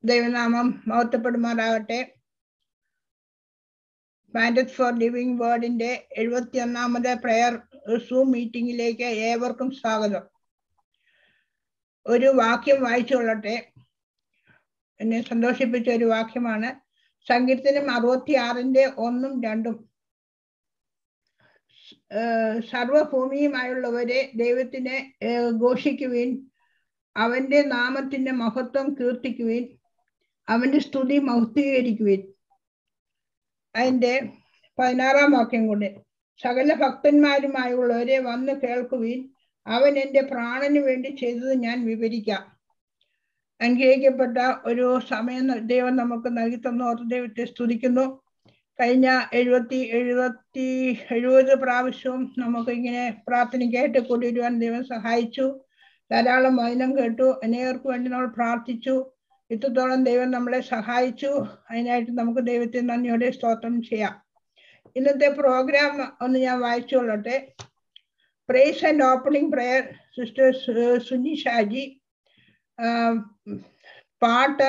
ദൈവനാമം മഹത്വപ്പെടുമാറാകട്ടെ പാൻഡറ്റ് for living വേർഡിന്റെ എഴുപത്തി ഒന്നാമത് പ്രയർ സൂം മീറ്റിംഗിലേക്ക് ഏവർക്കും സ്വാഗതം ഒരു വാക്യം വായിച്ചു കൊള്ളട്ടെ എന്നെ സന്തോഷിപ്പിച്ച ഒരു വാക്യമാണ് സങ്കീർത്തനം അറുപത്തി ആറിന്റെ ഒന്നും രണ്ടും സർവഭൂമിയുമായുള്ളവരെ ദൈവത്തിനെ ഘോഷിക്കുവിൻ അവന്റെ നാമത്തിന്റെ മഹത്വം കീർത്തിക്കുവിൻ അവന്റെ സ്തുതി മഹത്വീകരിക്കുവിൻ അതിന്റെ പതിനാറാം വാക്യം കൊണ്ട് സകല ഭക്തന്മാരുമായുള്ളവരെ വന്ന് കേൾക്കുവിൻ അവൻ എൻ്റെ പ്രാണന് വേണ്ടി ചെയ്തത് ഞാൻ വിവരിക്കാം അനുഗ്രഹിക്കപ്പെട്ട ഒരു സമയം ദൈവം നമുക്ക് നൽകി തന്നു ഓർത്ത് ദൈവത്തെ സ്തുതിക്കുന്നു കഴിഞ്ഞ എഴുപത്തി എഴുപത്തി എഴുപത് പ്രാവശ്യവും നമുക്ക് ഇങ്ങനെ പ്രാർത്ഥനയ്ക്കായിട്ട് കൊണ്ടുവരുവാൻ ദൈവം സഹായിച്ചു ധാരാളം വചനം കേട്ടു അനേകർക്ക് വേണ്ടി നമ്മൾ പ്രാർത്ഥിച്ചു ഇത്രത്തോളം ദൈവം നമ്മളെ സഹായിച്ചു അതിനായിട്ട് നമുക്ക് ദൈവത്തെ നന്ദിയോടെ സ്തോത്രം ചെയ്യാം ഇന്നത്തെ പ്രോഗ്രാം ഒന്ന് ഞാൻ വായിച്ചു കൊള്ളട്ടെ praise and opening prayer sister Suni Shaji പാട്ട്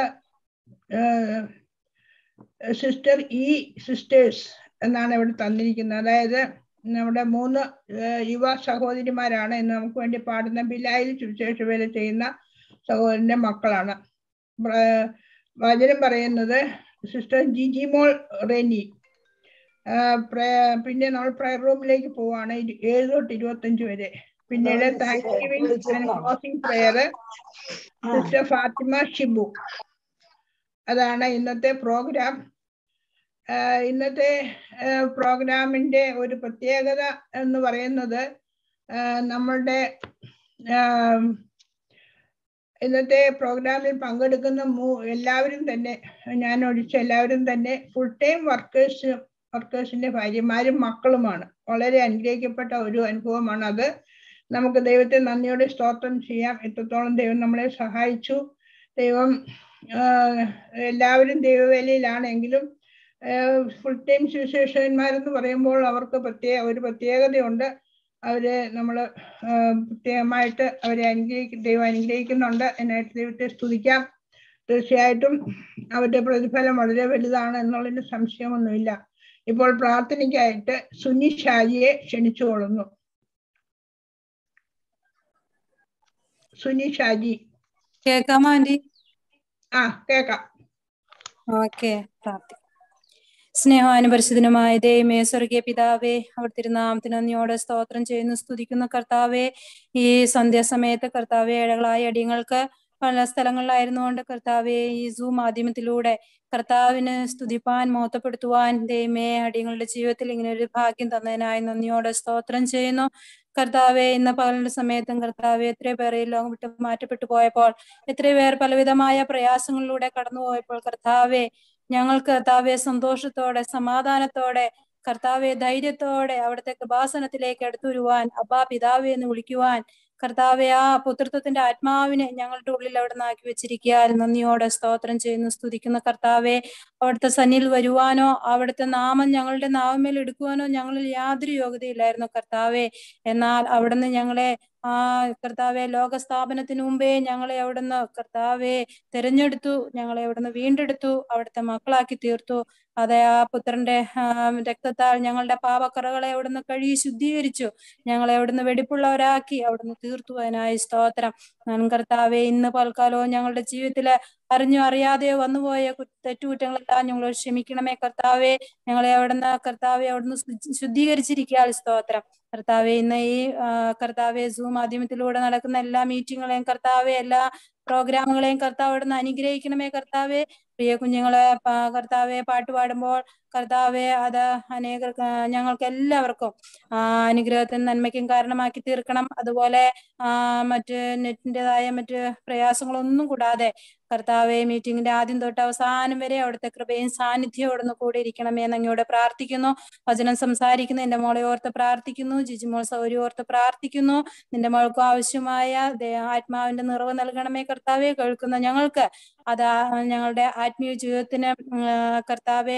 സിസ്റ്റർ ഇ സിസ്റ്റേഴ്സ് എന്നാണ് ഇവിടെ തന്നിരിക്കുന്നത് അതായത് നമ്മുടെ മൂന്ന് യുവ സഹോദരിമാരാണ് ഇന്ന് നമുക്ക് വേണ്ടി പാടുന്ന ബിലായിൽ സുവിശേഷ വേല ചെയ്യുന്ന സഹോദരന്റെ മക്കളാണ് വചനം പറയുന്നത് സിസ്റ്റർ ജിജിമോൾ റെനി പിന്നെ നമ്മൾ പ്രയർ റൂമിലേക്ക് പോവാണ് ഏഴ് തൊട്ട് ഇരുപത്തഞ്ച് വരെ പിന്നീട് thanksgiving and closing prayer sister Fatima Shibu അതാണ് ഇന്നത്തെ പ്രോഗ്രാം ഇന്നത്തെ പ്രോഗ്രാമിന്റെ ഒരു പ്രത്യേകത എന്ന് പറയുന്നത് നമ്മളുടെ ഇന്നത്തെ പ്രോഗ്രാമിൽ പങ്കെടുക്കുന്ന മൂ എല്ലാവരും തന്നെ ഞാൻ ഒഴിച്ച എല്ലാവരും തന്നെ ഫുൾ ടൈം വർക്കേഴ്സ് വർക്കേഴ്സിന്റെ ഭാര്യമാരും മക്കളുമാണ് വളരെ അനുഗ്രഹിക്കപ്പെട്ട ഒരു അനുഭവമാണ് അത് നമുക്ക് ദൈവത്തെ നന്ദിയോടെ സ്തോത്രം ചെയ്യാം എത്രത്തോളം ദൈവം നമ്മളെ സഹായിച്ചു ദൈവം എല്ലാവരും ദൈവവേലയിലാണെങ്കിലും ഫുൾ ടൈം സുവിശേഷകന്മാരെന്ന് പറയുമ്പോൾ അവർക്ക് പ്രത്യേക ഒരു പ്രത്യേകതയുണ്ട് അവരെ നമ്മൾ പ്രത്യേകമായിട്ട് അവരെ അനുഗ്രഹിക്കും ദൈവം അനുഗ്രഹിക്കുന്നുണ്ട് എന്നായിട്ട് ദൈവത്തെ സ്തുതിക്കാം തീർച്ചയായിട്ടും അവരുടെ പ്രതിഫലം വളരെ വലുതാണ് എന്നുള്ളതിന് സംശയമൊന്നുമില്ല ഇപ്പോൾ പ്രാർത്ഥനയ്ക്കായിട്ട് സുനി ഷാജിയെ ക്ഷണിച്ചുകൊള്ളുന്നു സുനി ഷാജി കേക്കാമോ ആന്റി ആ കേക്കാം ഓക്കെ പ്രാർത്ഥിക്കാം സ്നേഹാനുപരിശുദ്ധനുമായ ദൈവമേ സ്വർഗീയ പിതാവേ അവർ തിരുനാമത്തിന് നന്ദിയോടെ സ്തോത്രം ചെയ്യുന്നു സ്തുതിക്കുന്ന കർത്താവെ ഈ സന്ധ്യാസമയത്ത് കർത്താവെ ഇഴകളായ അടിയങ്ങൾക്ക് പല സ്ഥലങ്ങളിലായിരുന്നുകൊണ്ട് കർത്താവെ ഈ സൂം മാധ്യമത്തിലൂടെ കർത്താവിന് സ്തുതിപ്പാൻ മോത്തപ്പെടുത്തുവാൻ ദൈവമേ അടിയങ്ങളുടെ ജീവിതത്തിൽ ഇങ്ങനെ ഒരു ഭാഗ്യം തന്നതിനായി നന്ദിയോടെ സ്തോത്രം ചെയ്യുന്നു കർത്താവെ ഇന്ന് പകലിന്റെ സമയത്തും കർത്താവെ എത്ര പേർ ഈ ലോകം വിട്ട് മാറ്റപ്പെട്ടു പോയപ്പോൾ എത്ര പേർ പലവിധമായ പ്രയാസങ്ങളിലൂടെ കടന്നു പോയപ്പോൾ കർത്താവെ ഞങ്ങൾക്ക് കർത്താവെ സന്തോഷത്തോടെ സമാധാനത്തോടെ കർത്താവെ ധൈര്യത്തോടെ അവിടുത്തെ കൃപാസനത്തിലേക്ക് എടുത്തു വരുവാൻ അബ്ബാ പിതാവെ എന്ന് വിളിക്കുവാൻ കർത്താവെ ആ പുത്രത്വത്തിന്റെ ആത്മാവിനെ ഞങ്ങളുടെ ഉള്ളിൽ അവിടെ നിന്നാക്കി വെച്ചിരിക്കാൻ നന്ദിയോടെ സ്തോത്രം ചെയ്യുന്നു സ്തുതിക്കുന്ന കർത്താവെ അവിടുത്തെ സന്നിൽ വരുവാനോ അവിടുത്തെ നാമം ഞങ്ങളുടെ നാമമേൽ എടുക്കുവാനോ ഞങ്ങളിൽ യാതൊരു യോഗ്യതയില്ലായിരുന്നു കർത്താവെ എന്നാൽ അവിടുന്ന് ഞങ്ങളെ ആ കർത്താവെ ലോകസ്ഥാപനത്തിന് മുമ്പേ ഞങ്ങളെ അവിടുന്ന് കർത്താവെ തിരഞ്ഞെടുത്തു ഞങ്ങളെ അവിടുന്ന് വീണ്ടെടുത്തു അവിടുത്തെ മക്കളാക്കി തീർത്തു അതെ ആ പുത്രന്റെ രക്തത്താൽ ഞങ്ങളുടെ പാപക്കറകളെ അവിടുന്ന് കഴുകി ശുദ്ധീകരിച്ചു ഞങ്ങളെ അവിടുന്ന് വെടിപ്പുള്ളവരാക്കി അവിടുന്ന് തീർത്തു അതിനായി സ്തോത്രം ഞാൻ കർത്താവെ ഇന്ന് പൽക്കാലവും ഞങ്ങളുടെ ജീവിതത്തില് അറിഞ്ഞോ അറിയാതെയോ വന്നുപോയ തെറ്റുകുറ്റങ്ങളെല്ലാം ഞങ്ങൾ ക്ഷമിക്കണമേ കർത്താവെ ഞങ്ങളെ അവിടുന്ന് കർത്താവെ അവിടുന്ന് ശുദ്ധീകരിച്ചിരിക്കുക സ്തോത്രം കർത്താവെ ഇന്ന് ഈ കർത്താവെ സൂം മാധ്യമത്തിലൂടെ നടക്കുന്ന എല്ലാ മീറ്റിങ്ങുകളെയും കർത്താവെ എല്ലാ പ്രോഗ്രാമുകളെയും കർത്താവ് അവിടുന്ന് അനുഗ്രഹിക്കണമേ കർത്താവെ പ്രിയ കുഞ്ഞുങ്ങളെ കർത്താവെ പാട്ട് പാടുമ്പോൾ കർത്താവെ അത് അനേക ഞങ്ങൾക്ക് എല്ലാവർക്കും ആ അനുഗ്രഹത്തിനും നന്മയ്ക്കും കാരണമാക്കി തീർക്കണം അതുപോലെ ആ മറ്റ് നെറ്റിൻ്റെതായ മറ്റ് പ്രയാസങ്ങളൊന്നും കൂടാതെ കർത്താവെ മീറ്റിംഗിന്റെ ആദ്യം തൊട്ട് അവസാനം വരെ അവിടുത്തെ കൃപയും സാന്നിധ്യവും അവിടുന്ന് കൂടെ ഇരിക്കണമേ എന്ന് അങ്ങോട്ട് പ്രാർത്ഥിക്കുന്നു വചനം സംസാരിക്കുന്നു എന്റെ മോളെ ഓർത്ത് പ്രാർത്ഥിക്കുന്നു ജിജിമോൾ സൗകര്യം ഓർത്ത് പ്രാർത്ഥിക്കുന്നു നിന്റെ മോൾക്ക് ആവശ്യമായ ആത്മാവിന്റെ നിറവ് നൽകണമേ കർത്താവെ കേൾക്കുന്ന ഞങ്ങൾക്ക് അത് ഞങ്ങളുടെ ആത്മീയ ജീവിതത്തിന് കർത്താവെ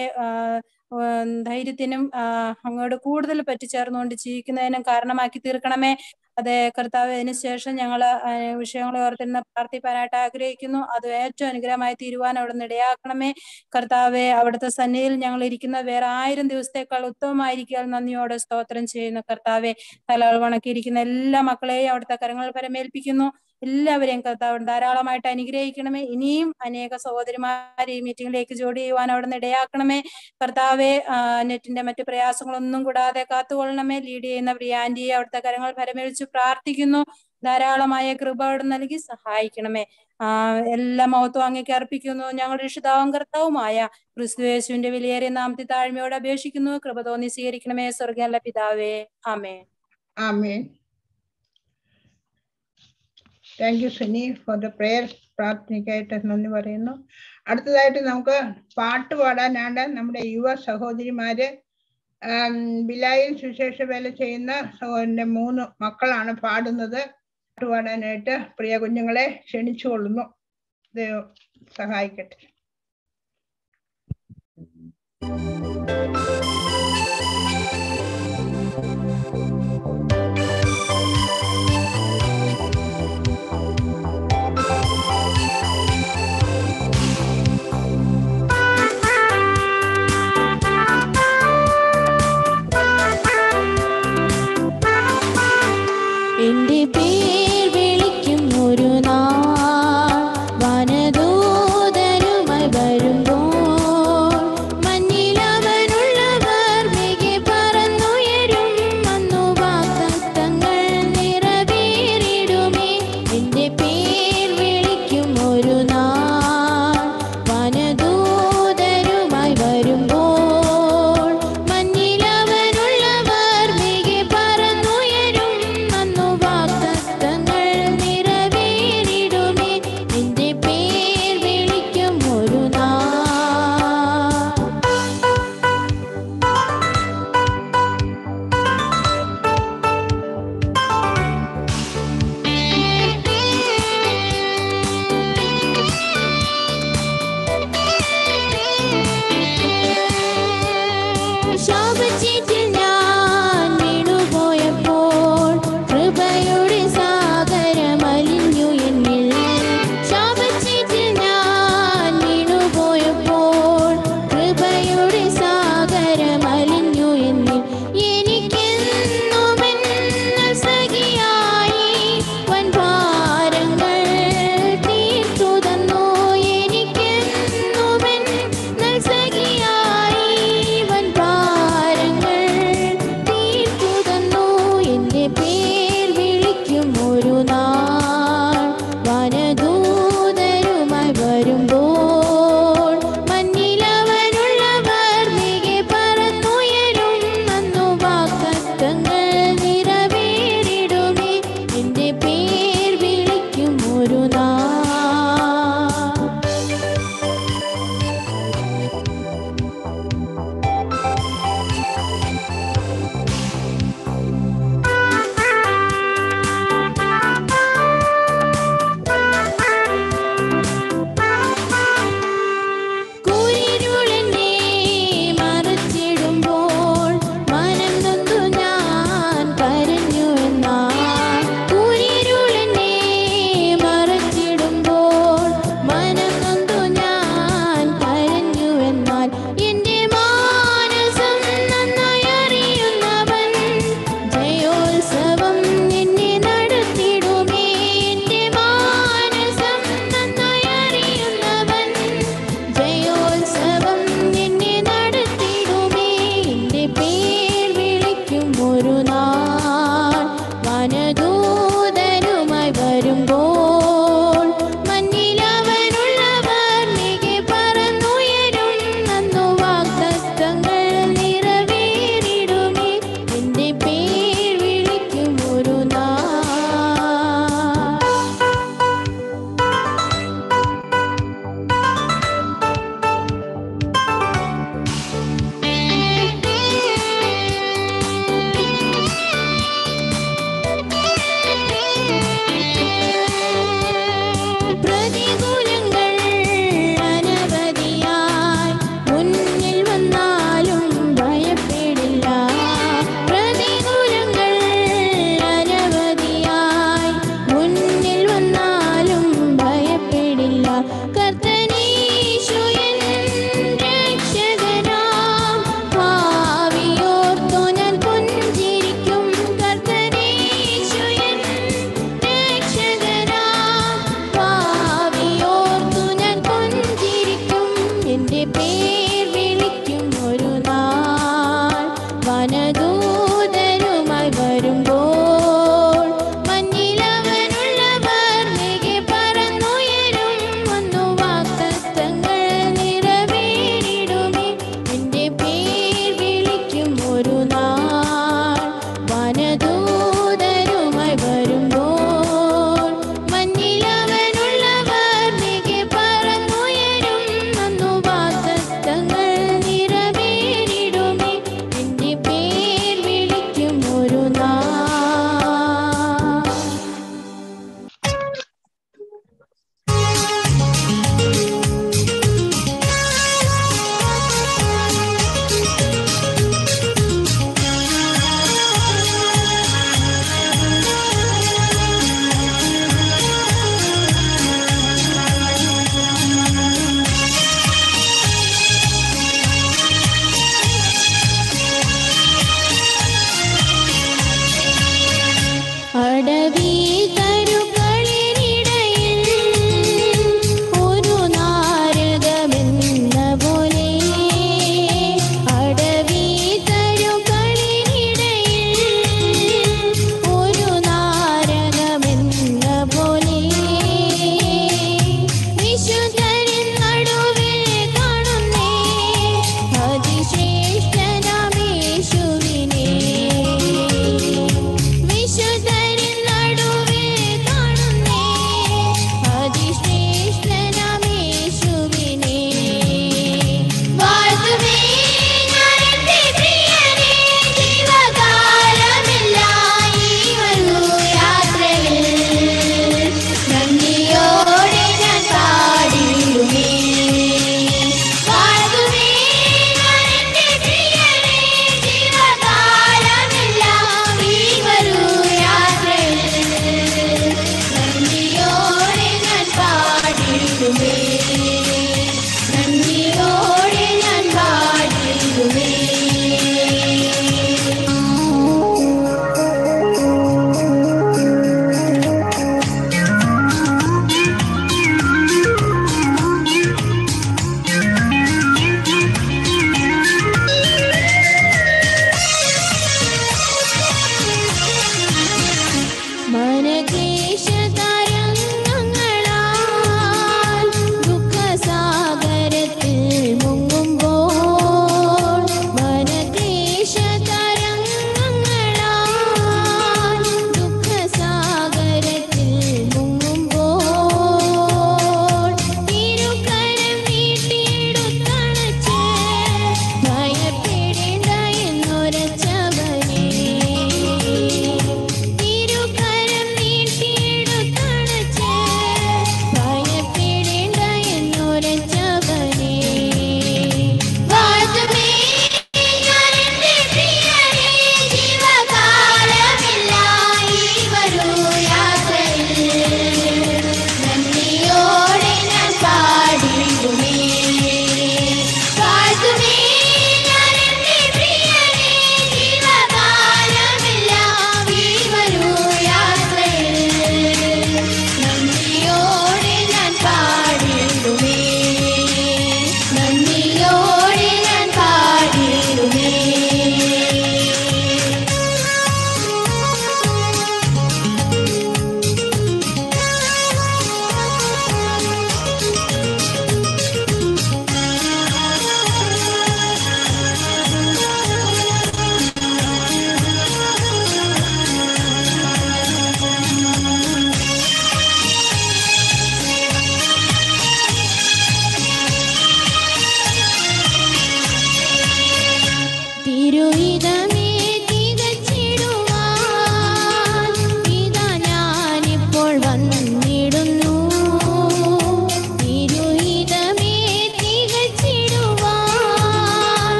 ധൈര്യത്തിനും അങ്ങോട്ട് കൂടുതൽ പറ്റിച്ചേർന്നുകൊണ്ട് ജീവിക്കുന്നതിനും കാരണമാക്കി തീർക്കണമേ അതെ കർത്താവ് അതിനുശേഷം ഞങ്ങൾ വിഷയങ്ങളെ ഓർത്തിരുന്ന് പ്രാർത്ഥിപ്പാനായിട്ട് ആഗ്രഹിക്കുന്നു അത് ഏറ്റവും അനുഗ്രഹമായി തീരുവാൻ അവിടെ നിന്ന് ഇടയാക്കണമേ കർത്താവെ അവിടുത്തെ സന്നിധിയിൽ ഞങ്ങൾ ഇരിക്കുന്ന വേറെ ആയിരം ദിവസത്തേക്കാൾ ഉത്തമമായിരിക്കാൻ നന്ദിയോടെ സ്തോത്രം ചെയ്യുന്നു കർത്താവെ തലകൾ വണക്കിയിരിക്കുന്ന എല്ലാ മക്കളെയും അവിടുത്തെ കരങ്ങൾ പരമേൽപ്പിക്കുന്നു എല്ലാവരെയും കർത്താവ് ധാരാളമായിട്ട് അനുഗ്രഹിക്കണമേ ഇനിയും അനേക സഹോദരിമാരെ ഈ മീറ്റിംഗിലേക്ക് ജോഡി ചെയ്യുവാൻ അവിടെ നിന്ന് ഇടയാക്കണമേ കർത്താവെ ആ, നെറ്റിന്റെ മറ്റു പ്രയാസങ്ങളൊന്നും കൂടാതെ കാത്തുകൊള്ളണമേ ലീഡ് ചെയ്യുന്ന പ്രിയാന്റിയെ അവിടുത്തെ കരങ്ങൾ പരമേൽപ്പിച്ച് പ്രാർത്ഥിക്കുന്നു ധാരാളമായ കൃപ അവിടെ നൽകി സഹായിക്കണമേ ആ എല്ലാ മഹത്വം അങ്ങേക്ക് അർപ്പിക്കുന്നു ഞങ്ങളുടെ രക്ഷിതാവും കർത്താവുമായ ക്രിസ്തുയേശുവിന്റെ വിലയേറിയ നാമത്തെ താഴ്മയോടെ അപേക്ഷിക്കുന്നു കൃപ തോന്നി സ്വീകരിക്കണമേ സ്വർഗീയ പിതാവേ ആമേ ആമേൻ thank you Suni for the prayer പ്രാർത്ഥനയ്ക്കായിട്ട് നന്ദി പറയുന്നു അടുത്തതായിട്ട് നമുക്ക് പാട്ട് പാടാനാണ് നമ്മുടെ യുവ സഹോദരിമാര് ആം, ബിലായിൽ സുശേഷ വേല ചെയ്യുന്ന സഹോദരന്റെ മൂന്ന് മക്കളാണ് പാടുന്നത് പാട്ട് പാടാനായിട്ട് പ്രിയ കുഞ്ഞുങ്ങളെ ക്ഷണിച്ചു കൊള്ളുന്നു ദൈവം സഹായിക്കട്ടെ എന്റെ പേർ വിളിക്കും ഒരു നാൾ വനദൂതരുമായി വരുമ്പോൾ മഞ്ഞിലവനുള്ളവർ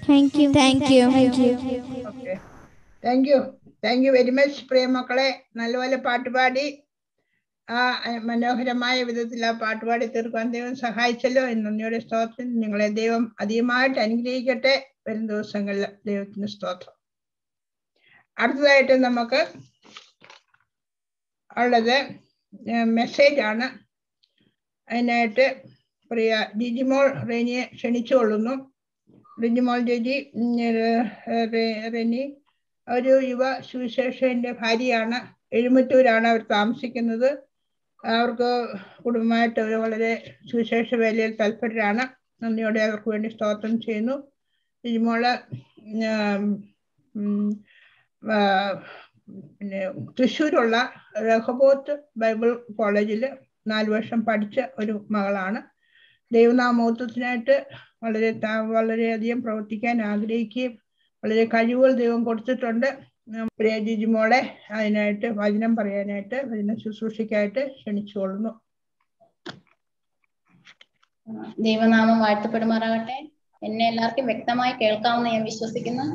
thank you thank you thank you okay thank you thank you very much പ്രിയ മക്കളെ നല്ലപോലെ പാട്ടുപാടി ആ അഹ് മനോഹരമായ വിധത്തിൽ ആ പാട്ടുപാടി തീർക്കാൻ ദൈവം സഹായിച്ചല്ലോ എന്ന് നന്ദിയുടെ സ്തോത്രം നിങ്ങളെ ദൈവം അധികമായിട്ട് അനുഗ്രഹിക്കട്ടെ വരും ദിവസങ്ങളിൽ ദൈവത്തിന് സ്തോത്രം അടുത്തതായിട്ട് നമുക്ക് ഉള്ളത് മെസ്സേജ് ആണ് അതിനായിട്ട് പ്രിയ ജിജിമോൾ റെനിയെ ക്ഷണിച്ചുകൊള്ളുന്നു റിജിമോൾ ചേച്ചി ഉം, ഏർ, റെ- റെനി ഒരു യുവ സുവിശേഷന്റെ ഭാര്യയാണ് എഴുമറ്റൂരാണ് അവർ താമസിക്കുന്നത് അവർക്ക് കുടുംബമായിട്ട് അവർ വളരെ സുവിശേഷ വേലയിൽ തൽപരരാണ് നന്ദിയോടെ അവർക്ക് വേണ്ടി സ്തോത്രം ചെയ്യുന്നു റിജിമോള് ഉം, ഉം, ആ, പിന്നെ തൃശ്ശൂരുള്ള രഹബോത്ത് ബൈബിൾ കോളേജിൽ നാല് വർഷം പഠിച്ച ഒരു മകളാണ് ദൈവനാമോത്വത്തിനായിട്ട് വളരെ താ- വളരെയധികം പ്രവർത്തിക്കാൻ ആഗ്രഹിക്കുകയും വളരെ കഴിവുകൾ ദൈവം കൊടുത്തിട്ടുണ്ട് ഉം, പ്രിയ ജിജിമോളെ അതിനായിട്ട് വചനം പറയാനായിട്ട് വചന ശുശ്രൂഷയ്ക്കായിട്ട് ക്ഷണിച്ചുകൊള്ളുന്നു ദൈവനാമം വാഴ്ത്തപ്പെടുമാറാകട്ടെ എന്നെ എല്ലാവർക്കും വ്യക്തമായി കേൾക്കാമെന്ന് ഞാൻ വിശ്വസിക്കുന്നു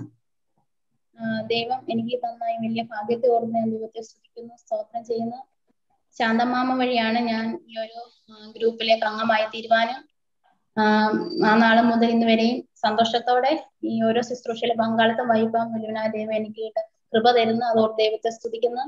ആ, ദൈവം എനിക്ക് തന്ന ഈ വലിയ ഭാഗ്യത്തെ ഓർന്ന് ഞാൻ ദൈവത്തെ സ്തുതിക്കുന്നു സ്തോത്രം ചെയ്യുന്നു ശാന്തമാമ വഴിയാണ് ഞാൻ ഈ ഒരു ആ, ഗ്രൂപ്പിലേക്ക് അംഗമായി തീരുവാനും ആ, ആ നാള് മുതൽ ഇന്ന് വരെയും സന്തോഷത്തോടെ ഈ ഓരോ ശുശ്രൂഷയിലെ പങ്കാളിത്തം വഹിക്കാൻ വലിയവനായ ദൈവം എനിക്ക് കൃപ തരുന്നു അതോട് ദൈവത്തെ സ്തുതിക്കുന്നു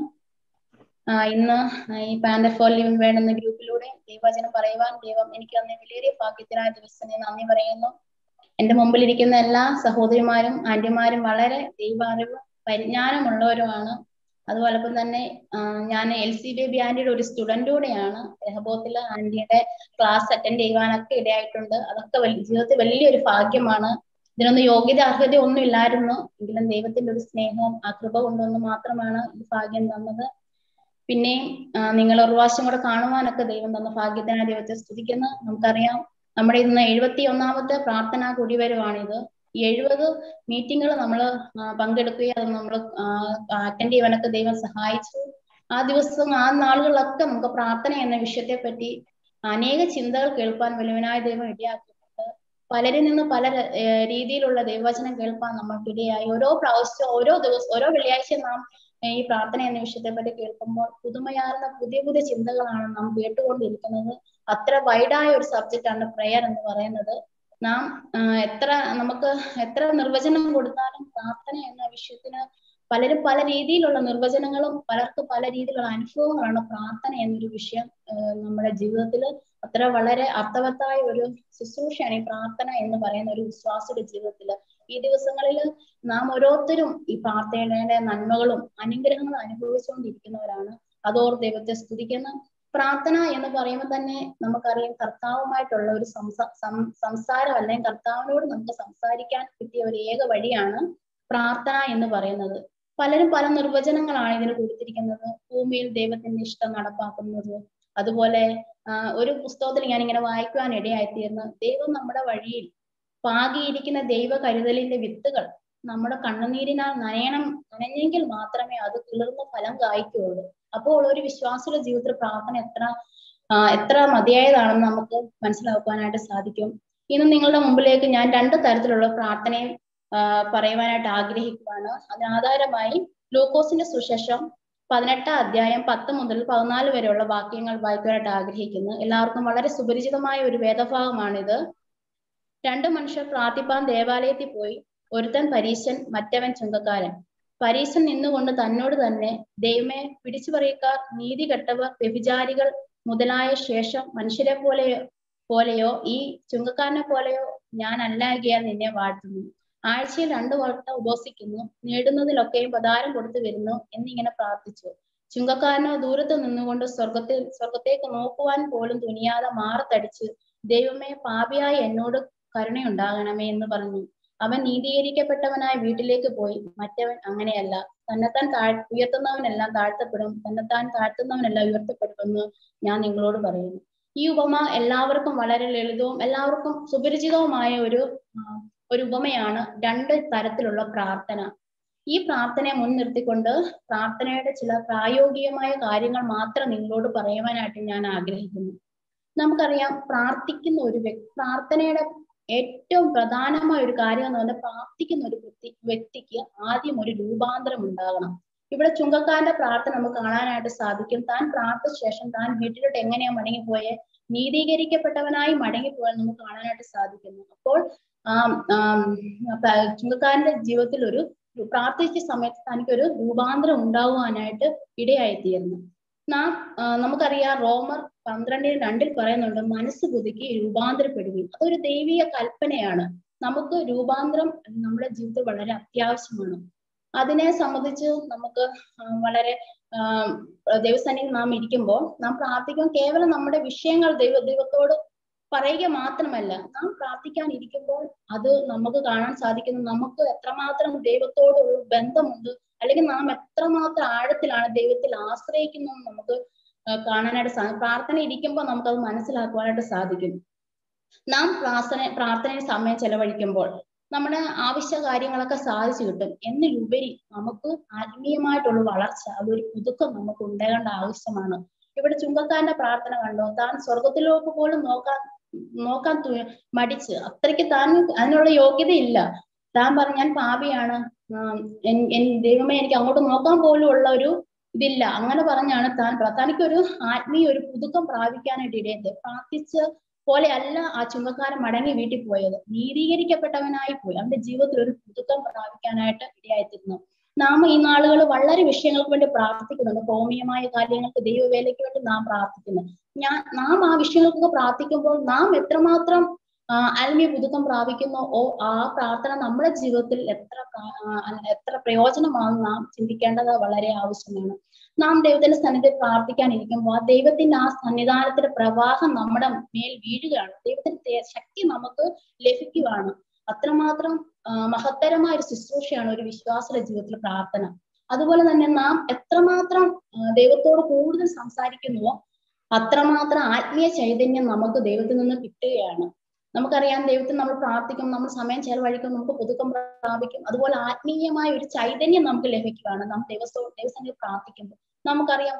ആ, ഇന്ന് ഈ പാൻഡർ ഫോർ ലിവിംഗ് വേർഡ് എന്ന ഗ്രൂപ്പിലൂടെ ദൈവവചനം പറയുവാൻ ദൈവം എനിക്ക് തന്ന വലിയ ഭാഗ്യത്തിനായ ദിവസം ഞാൻ നന്ദി പറയുന്നു എന്റെ മുമ്പിലിരിക്കുന്ന എല്ലാ സഹോദരിമാരും ആന്റിമാരും വളരെ ദൈവാറിവ് പരിജ്ഞാനമുള്ളവരുമാണ് അതുപോലൊപ്പം തന്നെ ആ, ഞാൻ എൽ സി ബേബി ആന്റിയുടെ ഒരു സ്റ്റുഡന്റ് കൂടെയാണ് രഹബോത്തിലെ ആന്റിയുടെ ക്ലാസ് അറ്റൻഡ് ചെയ്യുവാനൊക്കെ ഇടയായിട്ടുണ്ട് അതൊക്കെ വലിയ ജീവിതത്തിൽ വലിയൊരു ഭാഗ്യമാണ് ഇതിനൊന്നും യോഗ്യത അർഹത ഒന്നും ഇല്ലായിരുന്നു എങ്കിലും ദൈവത്തിന്റെ ഒരു സ്നേഹവും ആ കൃപ കൊണ്ടൊന്ന് മാത്രമാണ് ഈ ഭാഗ്യം തന്നത് പിന്നെയും ആ, നിങ്ങൾ ഒരു പ്രാവശ്യം കൂടെ കാണുവാനൊക്കെ ദൈവം തന്ന ഭാഗ്യത്തിനായി ദൈവത്തെ സ്തുതിക്കുന്നു നമുക്കറിയാം നമ്മുടെ ഇന്ന് എഴുപത്തി ഒന്നാമത്തെ പ്രാർത്ഥനാ കുടിവരവാണിത് ഈ എഴുപത് മീറ്റിങ്ങുകൾ നമ്മൾ പങ്കെടുക്കുകയും അത് നമ്മൾ അറ്റൻഡ് ചെയ്യുവാനൊക്കെ ദൈവം സഹായിച്ചു ആ ദിവസം ആ നാളുകളിലൊക്കെ നമുക്ക് പ്രാർത്ഥന എന്ന വിഷയത്തെ പറ്റി അനേക ചിന്തകൾ കേൾപ്പാൻ വലുവനായ ദൈവം ഇടയാക്കിയിട്ടുണ്ട് പലരിൽ നിന്ന് പല ഏർ രീതിയിലുള്ള ദൈവവചനം കേൾപ്പാൻ നമ്മൾക്കിടയായി ഓരോ പ്രാവശ്യം ഓരോ ദിവസം ഓരോ വെള്ളിയാഴ്ച നാം ഈ പ്രാർത്ഥന എന്ന വിഷയത്തെ പറ്റി കേൾക്കുമ്പോൾ പുതുമയാർന്ന പുതിയ പുതിയ ചിന്തകളാണ് നാം കേട്ടുകൊണ്ടിരിക്കുന്നത് അത്ര വൈഡായ ഒരു സബ്ജക്റ്റ് ആണ് പ്രയർ എന്ന് പറയുന്നത് നാം ആ, എത്ര നമുക്ക് എത്ര നിർവചനം കൊടുത്താലും പ്രാർത്ഥന എന്ന വിഷയത്തിന് പലരും പല രീതിയിലുള്ള നിർവചനങ്ങളും പലർക്കും പല രീതിയിലുള്ള അനുഭവങ്ങളാണ് പ്രാർത്ഥന എന്നൊരു വിഷയം ആ, നമ്മുടെ ജീവിതത്തിൽ അത്ര വളരെ അർത്ഥവത്തായ ഒരു ശുശ്രൂഷയാണ് ഈ പ്രാർത്ഥന എന്ന് പറയുന്ന ഒരു വിശ്വാസിയുടെ ജീവിതത്തിൽ ഈ ദിവസങ്ങളിൽ നാം ഓരോരുത്തരും ഈ പ്രാർത്ഥനയുടെ നന്മകളും അനുഗ്രഹങ്ങളും അനുഭവിച്ചുകൊണ്ടിരിക്കുന്നവരാണ് അതോർ ദൈവത്തെ സ്തുതിക്കുന്ന പ്രാർത്ഥന എന്ന് പറയുമ്പോൾ തന്നെ നമുക്കറിയാം കർത്താവുമായിട്ടുള്ള ഒരു സംസാ സം- സംസാരം അല്ലെങ്കിൽ കർത്താവിനോട് നമുക്ക് സംസാരിക്കാൻ കിട്ടിയ ഒരു ഏക വഴിയാണ് പ്രാർത്ഥന എന്ന് പറയുന്നത് പലരും പല നിർവചനങ്ങളാണ് ഇതിന് കൊടുത്തിരിക്കുന്നത് ഭൂമിയിൽ ദൈവത്തിന്റെ ഇഷ്ടം നടപ്പാക്കുന്നത് അതുപോലെ ആ, ഒരു പുസ്തകത്തിൽ ഞാൻ ഇങ്ങനെ വായിക്കുവാൻ ഇടയായിത്തീർന്നു ദൈവം നമ്മുടെ വഴിയിൽ പാകിയിരിക്കുന്ന ദൈവ കരുതലിന്റെ വിത്തുകൾ നമ്മുടെ കണ്ണുനീരിനാൽ നനയണം നനഞ്ഞെങ്കിൽ മാത്രമേ അത് കിളിർന്ന ഫലം കായ്ക്കുകയുള്ളൂ അപ്പോൾ ഒരു വിശ്വാസിയുടെ ജീവിതത്തിൽ പ്രാർത്ഥന എത്ര ആ, എത്ര മതിയായതാണെന്ന് നമുക്ക് മനസ്സിലാക്കുവാനായിട്ട് സാധിക്കും ഇന്ന് നിങ്ങളുടെ മുമ്പിലേക്ക് ഞാൻ രണ്ട് തരത്തിലുള്ള പ്രാർത്ഥനയെ ആ, പറയുവാനായിട്ട് ആഗ്രഹിക്കുകയാണ് അതിനാധാരമായി ലൂക്കോസിന്റെ സുശേഷം പതിനെട്ടാം അധ്യായം പത്ത് മുതൽ പതിനാല് വരെയുള്ള വാക്യങ്ങൾ വായിക്കാനായിട്ട് ആഗ്രഹിക്കുന്നു എല്ലാവർക്കും വളരെ സുപരിചിതമായ ഒരു വേദഭാഗമാണിത് രണ്ടു മനുഷ്യർ പ്രാർത്ഥിപ്പാൻ ദേവാലയത്തിൽ പോയി ഒരുത്തൻ പരീശൻ മറ്റവൻ ചുങ്കക്കാരൻ പരീശൻ നിന്നുകൊണ്ട് തന്നോട് തന്നെ ദൈവമേ പിടിച്ചു പറയക്കാർ നീതി കെട്ടവർ വ്യഭിചാരികൾ മുതലായ ശേഷം മനുഷ്യരെ പോലെ പോലെയോ ഈ ചുങ്കക്കാരനെ പോലെയോ ഞാൻ അല്ലാകിയാൽ നിന്നെ വാഴ്ത്തുന്നു ആഴ്ചയിൽ രണ്ടു വട്ടം ഉപവസിക്കുന്നു നേടുന്നതിലൊക്കെയും പതാരം കൊടുത്തു വരുന്നു എന്നിങ്ങനെ പ്രാർത്ഥിച്ചു ചുങ്കക്കാരനോ ദൂരത്ത് നിന്നുകൊണ്ട് സ്വർഗത്തിൽ സ്വർഗത്തേക്ക് നോക്കുവാൻ പോലും തുനിയാതെ മാറത്തടിച്ച് ദൈവമേ പാപിയായ എന്നോട് കരുണയുണ്ടാകണമേ എന്ന് പറഞ്ഞു അവൻ നീതീകരിക്കപ്പെട്ടവനായ വീട്ടിലേക്ക് പോയി മറ്റവൻ അങ്ങനെയല്ല തന്നെത്താൻ താഴ് ഉയർത്തുന്നവനെല്ലാം താഴ്ത്തപ്പെടും തന്നെത്താൻ താഴ്ത്തുന്നവനെല്ലാം ഉയർത്തപ്പെടുമെന്ന് ഞാൻ നിങ്ങളോട് പറയുന്നു ഈ ഉപമ എല്ലാവർക്കും വളരെ ലളിതവും എല്ലാവർക്കും സുപരിചിതവുമായ ഒരു ആ, ഒരു ഉപമയാണ് രണ്ട് തരത്തിലുള്ള പ്രാർത്ഥന ഈ പ്രാർത്ഥനയെ മുൻനിർത്തിക്കൊണ്ട് പ്രാർത്ഥനയുടെ ചില പ്രായോഗികമായ കാര്യങ്ങൾ മാത്രം നിങ്ങളോട് പറയുവാനായിട്ട് ഞാൻ ആഗ്രഹിക്കുന്നു നമുക്കറിയാം പ്രാർത്ഥിക്കുന്ന ഒരു വ്യക്തി പ്രാർത്ഥനയുടെ ഏറ്റവും പ്രധാനമായ ഒരു കാര്യം എന്ന് പറഞ്ഞാൽ പ്രാർത്ഥിക്കുന്ന ഒരു വ്യക്തി വ്യക്തിക്ക് ആദ്യം ഒരു രൂപാന്തരം ഉണ്ടാകണം ഇവിടെ ചുങ്കക്കാരന്റെ പ്രാർത്ഥന നമുക്ക് കാണാനായിട്ട് സാധിക്കും താൻ പ്രാർത്ഥിച്ച ശേഷം താൻ വീട്ടിലോട്ട് എങ്ങനെയാ മടങ്ങിപ്പോയെ നീതീകരിക്കപ്പെട്ടവനായി മടങ്ങിപ്പോയാൽ നമുക്ക് കാണാനായിട്ട് സാധിക്കുന്നു അപ്പോൾ ആ ചുങ്കക്കാരന്റെ ജീവിതത്തിൽ ഒരു പ്രാർത്ഥിച്ച സമയത്ത് തനിക്കൊരു രൂപാന്തരം ഉണ്ടാകുവാനായിട്ട് ഇടയായിത്തീർന്നു നാം നമുക്കറിയാം റോമർ പന്ത്രണ്ടിന് രണ്ടിൽ പറയുന്നുണ്ട് മനസ്സ് പുതുക്കി രൂപാന്തരപ്പെടുകയും അതൊരു ദൈവിക കൽപ്പനയാണ് നമുക്ക് രൂപാന്തരം നമ്മുടെ ജീവിതത്തിൽ വളരെ അത്യാവശ്യമാണ് അതിനെ സംബന്ധിച്ച് നമുക്ക് വളരെ ദൈവസന്നിധിയിൽ നാം ഇരിക്കുമ്പോൾ നാം പ്രാർത്ഥിക്കുമ്പോൾ കേവലം നമ്മുടെ വിഷയങ്ങൾ ദൈവ ദൈവത്തോട് പറയുക മാത്രമല്ല നാം പ്രാർത്ഥിക്കാൻ ഇരിക്കുമ്പോൾ അത് നമുക്ക് കാണാൻ സാധിക്കുന്നു നമുക്ക് എത്രമാത്രം ദൈവത്തോടുള്ള ബന്ധമുണ്ട് അല്ലെങ്കിൽ നാം എത്രമാത്രം ആഴത്തിലാണ് ദൈവത്തിൽ ആശ്രയിക്കുന്നത് നമുക്ക് കാണാനായിട്ട് സാധിക്കും പ്രാർത്ഥന ഇരിക്കുമ്പോൾ നമുക്കത് മനസ്സിലാക്കുവാനായിട്ട് സാധിക്കും നാം പ്രാർത്ഥന പ്രാർത്ഥനയിൽ സമയം ചെലവഴിക്കുമ്പോൾ നമ്മുടെ ആവശ്യ കാര്യങ്ങളൊക്കെ സാധിച്ചു കിട്ടും എന്നിലുപരി നമുക്ക് ആത്മീയമായിട്ടുള്ള വളർച്ച അതൊരു പുതുക്കം നമുക്ക് ഉണ്ടാകേണ്ട ആവശ്യമാണ് ഇവിടെ ചുങ്കക്കാരന്റെ പ്രാർത്ഥന കണ്ടോ താൻ സ്വർഗത്തിലേക്ക് പോലും നോക്കാൻ നോക്കാൻ മടിച്ച് അത്രയ്ക്ക് താൻ അതിനുള്ള യോഗ്യതയില്ല താൻ പറഞ്ഞ ഞാൻ പാപിയാണ് ദൈവമേ എനിക്ക് അങ്ങോട്ട് നോക്കാൻ പോലും ഉള്ള ഒരു ഇതില്ല അങ്ങനെ പറഞ്ഞാണ് താൻ തനിക്കൊരു ആത്മീയ ഒരു പുതുക്കം പ്രാപിക്കാനായിട്ട് ഇടയത് പ്രാർത്ഥിച്ച് പോലെ അല്ല ആ ചുങ്കക്കാരൻ മടങ്ങി വീട്ടിൽ പോയത് നീതീകരിക്കപ്പെട്ടവനായി പോയി അവന്റെ ജീവിതത്തിൽ ഒരു പുതുക്കം പ്രാപിക്കാനായിട്ട് ഇടയായിത്തീരുന്നു നാം ഈ നാളുകൾ വളരെ വിഷയങ്ങൾക്ക് വേണ്ടി പ്രാർത്ഥിക്കുന്നുണ്ട് ഭൗമികമായ കാര്യങ്ങൾക്ക് ദൈവവേലയ്ക്ക് വേണ്ടി നാം പ്രാർത്ഥിക്കുന്നു ഞാൻ നാം ആ വിഷയങ്ങൾക്കൊക്കെ പ്രാർത്ഥിക്കുമ്പോൾ നാം എത്രമാത്രം ആത്മീയ പുതുക്കം പ്രാപിക്കുന്നു ഓ ആ പ്രാർത്ഥന നമ്മുടെ ജീവിതത്തിൽ എത്ര എത്ര പ്രയോജനമാണെന്ന് നാം ചിന്തിക്കേണ്ടത് വളരെ ആവശ്യമാണ് നാം ദൈവത്തിന്റെ സന്നിധി പ്രാർത്ഥിക്കാനിരിക്കുമ്പോൾ ആ ദൈവത്തിന്റെ ആ സന്നിധാനത്തിന്റെ പ്രവാഹം നമ്മുടെ മേൽ വീഴുകയാണ് ദൈവത്തിന്റെ ശക്തി നമുക്ക് ലഭിക്കുകയാണ് അത്രമാത്രം മഹത്തരമായ ഒരു ശുശ്രൂഷയാണ് ഒരു വിശ്വാസിയുടെ ജീവിതത്തിൽ പ്രാർത്ഥന അതുപോലെ തന്നെ നാം എത്രമാത്രം ദൈവത്തോട് കൂടുതൽ സംസാരിക്കുന്നുവോ അത്രമാത്രം ആത്മീയ ചൈതന്യം നമുക്ക് ദൈവത്തിൽ നിന്ന് കിട്ടുകയാണ് നമുക്കറിയാം ദൈവത്തിൽ നമ്മൾ പ്രാർത്ഥിക്കും നമ്മൾ സമയം ചെലവഴിക്കും നമുക്ക് പുതുക്കം പ്രാപിക്കും അതുപോലെ ആത്മീയമായ ഒരു ചൈതന്യം നമുക്ക് ലഭിക്കുകയാണ് നാം ദൈവത്തോ ദൈവസന്നിധി പ്രാർത്ഥിക്കുമ്പോൾ നമുക്കറിയാം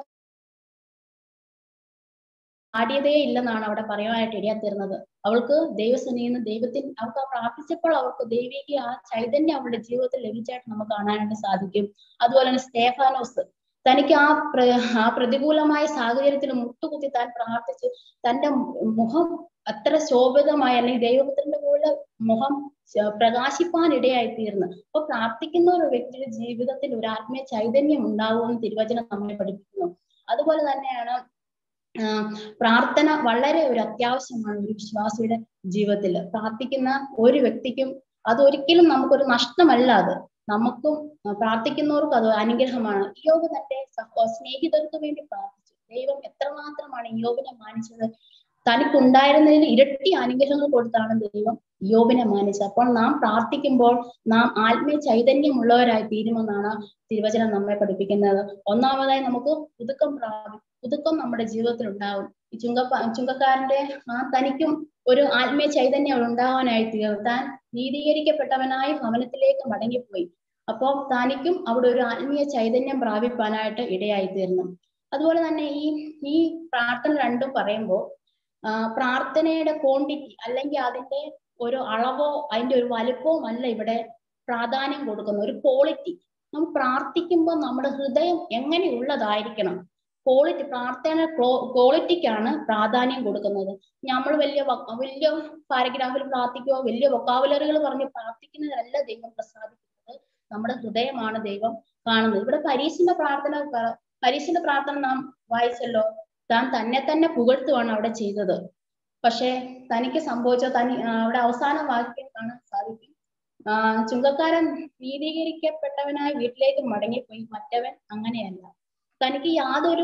ആടിയതേ ഇല്ലെന്നാണ് അവിടെ പറയുവാനായിട്ട് ഇടയാത്തീർന്നത് അവൾക്ക് ദൈവസന്നിധിയിൽ നിന്ന് ദൈവത്തിൽ അവൾക്ക് ആ പ്രാർത്ഥിച്ചപ്പോൾ അവൾക്ക് ദൈവിക ആ ചൈതന്യം അവളുടെ ജീവിതത്തിൽ ലഭിച്ചായിട്ട് നമുക്ക് കാണാനായിട്ട് സാധിക്കും അതുപോലെ തന്നെ സ്റ്റേഫാനോസ് തനിക്ക് ആ പ്ര ആ പ്രതികൂലമായ സാഹചര്യത്തിൽ മുട്ടുകുത്തി താൻ പ്രാർത്ഥിച്ച് തന്റെ മുഖം അത്ര ശോഭിതമായ അല്ലെങ്കിൽ ദൈവപുത്രന്റെ പോലെ മുഖം പ്രകാശിപ്പാൻ ഇടയായി തീർന്നു അപ്പൊ പ്രാർത്ഥിക്കുന്ന ഒരു വ്യക്തിയുടെ ജീവിതത്തിൽ ഒരു ആത്മീയ ചൈതന്യം ഉണ്ടാവുമെന്ന് തിരുവചനം നമ്മെ പഠിപ്പിക്കുന്നു അതുപോലെ തന്നെയാണ് പ്രാർത്ഥന വളരെ ഒരു അത്യാവശ്യമാണ് ഒരു വിശ്വാസിയുടെ ജീവിതത്തിൽ പ്രാർത്ഥിക്കുന്ന ഒരു വ്യക്തിക്കും അതൊരിക്കലും നമുക്കൊരു നഷ്ടമല്ല അത് നമുക്കും പ്രാർത്ഥിക്കുന്നവർക്കും അത് അനുഗ്രഹമാണ് യോബ് തന്റെ സ്നേഹിതർക്ക് വേണ്ടി പ്രാർത്ഥിച്ചു ദൈവം എത്രമാത്രമാണ് യോബിനെ മാനിച്ചത് തനിക്കുണ്ടായിരുന്നതിൽ ഇരട്ടി അനുഗ്രഹങ്ങൾ കൊടുത്താണ് ദൈവം യോബിനെ മാനിച്ചത് അപ്പോൾ നാം പ്രാർത്ഥിക്കുമ്പോൾ നാം ആത്മീയ ചൈതന്യമുള്ളവരായി തീരുമെന്നാണ് തിരുവചനം നമ്മെ പഠിപ്പിക്കുന്നത് ഒന്നാമതായി നമുക്ക് പുതുക്കം പ്രാപി പുതുക്കം നമ്മുടെ ജീവിതത്തിൽ ഉണ്ടാവും ഈ ചുങ്ക ചുങ്കക്കാരന്റെ ആ തനിക്കും ഒരു ആത്മീയ ചൈതന്യം ഉണ്ടാവാനായി തീർന്നു താൻ നീതീകരിക്കപ്പെട്ടവനായി ഭവനത്തിലേക്ക് മടങ്ങിപ്പോയി അപ്പോൾ തനിക്കും അവിടെ ഒരു ആത്മീയ ചൈതന്യം പ്രാപിപ്പാനായിട്ട് ഇടയായി തീർന്നു അതുപോലെ തന്നെ ഈ ഈ പ്രാർത്ഥന രണ്ടും പറയുമ്പോൾ പ്രാർത്ഥനയുടെ ക്വാണ്ടിറ്റി അല്ലെങ്കിൽ അതിന്റെ ഒരു അളവോ അതിന്റെ ഒരു വലുപ്പവും അല്ല ഇവിടെ പ്രാധാന്യം കൊടുക്കുന്ന ഒരു ക്വാളിറ്റി നാം പ്രാർത്ഥിക്കുമ്പോൾ നമ്മുടെ ഹൃദയം എങ്ങനെയുള്ളതായിരിക്കണം ക്വാളിറ്റി പ്രാർത്ഥന ക്വാളിറ്റിക്കാണ് പ്രാധാന്യം കൊടുക്കുന്നത് നമ്മൾ വലിയ വലിയ പാരഗ്രാഫിൽ പ്രാർത്ഥിക്കുകയോ വലിയ വൊക്കാബുലറികൾ പറഞ്ഞ് പ്രാർത്ഥിക്കുന്നതിനല്ല ദൈവം പ്രസാദിക്കുന്നത് നമ്മുടെ ഹൃദയമാണ് ദൈവം കാണുന്നത് ഇവിടെ പരീശിന്റെ പ്രാർത്ഥന പരീശിന്റെ പ്രാർത്ഥന നാം വായിച്ചല്ലോ താൻ തന്നെ തന്നെ പുകഴ്ത്തുവാണ് അവിടെ ചെയ്തത് പക്ഷെ തനിക്ക് സംഭവിച്ച തനി അവിടെ അവസാന വാക്യം കാണാൻ സാധിക്കും ആ ചുങ്കക്കാരൻ നീതീകരിക്കപ്പെട്ടവനായി വീട്ടിലേക്ക് മടങ്ങിപ്പോയി മറ്റവൻ അങ്ങനെയല്ല തനിക്ക് യാതൊരു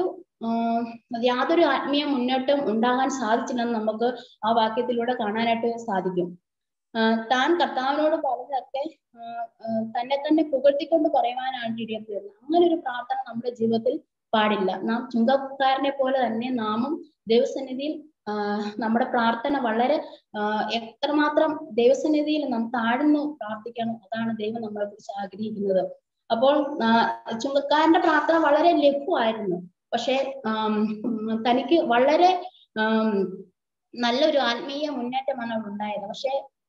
യാതൊരു ആത്മീയ മുന്നേറ്റം ഉണ്ടാകാൻ സാധിച്ചില്ലെന്ന് നമുക്ക് ആ വാക്യത്തിലൂടെ കാണാനായിട്ട് സാധിക്കും താൻ കർത്താവിനോട് പറഞ്ഞതൊക്കെ തന്നെ തന്നെ പുകഴ്ത്തിക്കൊണ്ട് പറയുവാനായിട്ട് ഇടയത്തീർന്നു അങ്ങനെ ഒരു പ്രാർത്ഥന നമ്മുടെ ജീവിതത്തിൽ പാടില്ല നാം ചുങ്കക്കാരനെ പോലെ തന്നെ നാമും ദൈവസന്നിധിയിൽ നമ്മുടെ പ്രാർത്ഥന വളരെ എത്രമാത്രം ദൈവസന്നിധിയിൽ നാം താഴ്ന്നു പ്രാർത്ഥിക്കണം അതാണ് ദൈവം നമ്മളെ കുറിച്ച് ആഗ്രഹിക്കുന്നത് അപ്പോൾ ചുങ്കക്കാരന്റെ പ്രാർത്ഥന വളരെ ലഘുവായിരുന്നു പക്ഷെ തനിക്ക് വളരെ നല്ലൊരു ആത്മീയ മുന്നേറ്റമാണ് അവിടെ ഉണ്ടായത് പക്ഷെ